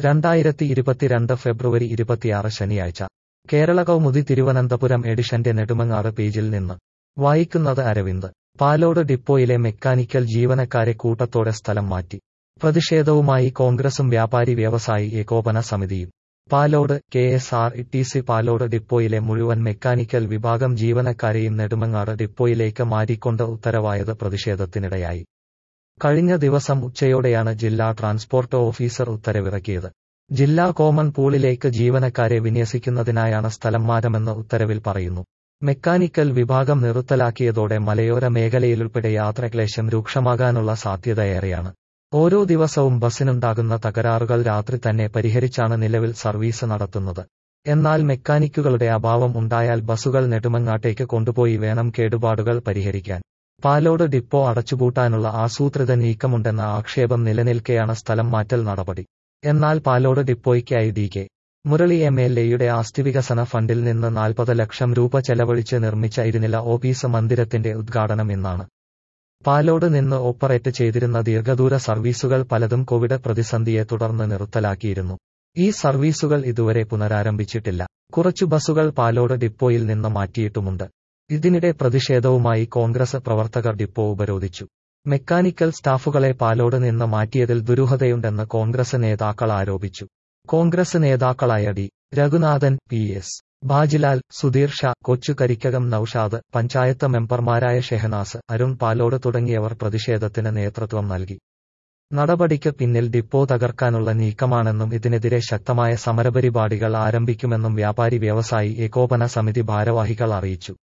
രണ്ടായിരത്തി ഇരുപത്തിരണ്ട് ഫെബ്രുവരി ഇരുപത്തിയാറ് ശനിയാഴ്ച കേരള കൗമുദി തിരുവനന്തപുരം എഡിഷന്റെ നെടുമങ്ങാട് പേജിൽ നിന്ന് വായിക്കുന്നത് അരവിന്ദ് പാലോട് ഡിപ്പോയിലെ മെക്കാനിക്കൽ ജീവനക്കാരെ കൂട്ടത്തോടെ സ്ഥലം മാറ്റി പ്രതിഷേധവുമായി കോൺഗ്രസും വ്യാപാരി വ്യവസായി ഏകോപന സമിതിയും Palode K S R T C Palode ഡിപ്പോയിലെ മുഴുവൻ മെക്കാനിക്കൽ വിഭാഗം ജീവനക്കാരെയും നെടുമങ്ങാട് ഡിപ്പോയിലേക്ക് മാറ്റിക്കൊണ്ട് ഉത്തരവായത് പ്രതിഷേധത്തിനിടയായി കഴിഞ്ഞ ദിവസം ഉച്ചയോടെയാണ് ജില്ലാ ട്രാൻസ്പോർട്ട് ഓഫീസർ ഉത്തരവിറക്കിയത് ജില്ലാ കോമൺ പൂളിലേക്ക് ജീവനക്കാരെ വിന്യസിക്കുന്നതിനായാണ് സ്ഥലം മാറ്റമെന്ന് ഉത്തരവിൽ പറയുന്നു മെക്കാനിക്കൽ വിഭാഗം നിർത്തലാക്കിയതോടെ മലയോര മേഖലയിലുൾപ്പെടെ യാത്രാക്ലേശം രൂക്ഷമാകാനുള്ള സാധ്യതയേറെയാണ് ഓരോ ദിവസവും ബസ്സിനുണ്ടാകുന്ന തകരാറുകൾ രാത്രി തന്നെ പരിഹരിച്ചാണ് നിലവിൽ സർവീസ് നടത്തുന്നത് എന്നാൽ മെക്കാനിക്കുകളുടെ അഭാവം ഉണ്ടായാൽ ബസ്സുകൾ നെടുമങ്ങാട്ടേക്ക് കൊണ്ടുപോയി വേണം കേടുപാടുകൾ പരിഹരിക്കാൻ പാലോട് ഡിപ്പോ അടച്ചുപൂട്ടാനുള്ള ആസൂത്രിത നീക്കമുണ്ടെന്ന ആക്ഷേപം നിലനിൽക്കെയാണ് സ്ഥലം മാറ്റൽ നടപടി എന്നാൽ പാലോട് ഡിപ്പോയ്ക്കായി D K Murali M L എയുടെ ആസ്തിവികസന ഫണ്ടിൽ നിന്ന് നാൽപ്പത് ലക്ഷം രൂപ ചെലവഴിച്ച് നിർമ്മിച്ച ഇരുനില ഓഫീസ് മന്ദിരത്തിന്റെ ഉദ്ഘാടനം ഇന്നാണ് പാലോട് നിന്ന് ഓപ്പറേറ്റ് ചെയ്തിരുന്ന ദീർഘദൂര സർവീസുകൾ പലതും കോവിഡ് പ്രതിസന്ധിയെ തുടർന്ന് നിർത്തലാക്കിയിരുന്നു ഈ സർവീസുകൾ ഇതുവരെ പുനരാരംഭിച്ചിട്ടില്ല കുറച്ചു ബസ്സുകൾ പാലോട് ഡിപ്പോയിൽ നിന്ന് മാറ്റിയിട്ടുമുണ്ട് ഇതിനിടെ പ്രതിഷേധവുമായി കോൺഗ്രസ് പ്രവർത്തകർ ഡിപ്പോ ഉപരോധിച്ചു മെക്കാനിക്കൽ സ്റ്റാഫുകളെ പാലോട് നിന്ന് മാറ്റിയതിൽ ദുരൂഹതയുണ്ടെന്ന് കോൺഗ്രസ് നേതാക്കൾ ആരോപിച്ചു കോൺഗ്രസ് നേതാക്കളായ D Raghunathan P S Bajilal Sudheer Shah Kochukarikkakam Noushad panchayat മെമ്പർമാരായ ഷെഹനാസ് അരുൺ പാലോട് തുടങ്ങിയവർ പ്രതിഷേധത്തിന് നേതൃത്വം നൽകി നടപടിക്ക് പിന്നിൽ ഡിപ്പോ തകർക്കാനുള്ള നീക്കമാണെന്നും ഇതിനെതിരെ ശക്തമായ സമരപരിപാടികൾ ആരംഭിക്കുമെന്നും വ്യാപാരി വ്യവസായി ഏകോപന സമിതി ഭാരവാഹികൾ അറിയിച്ചു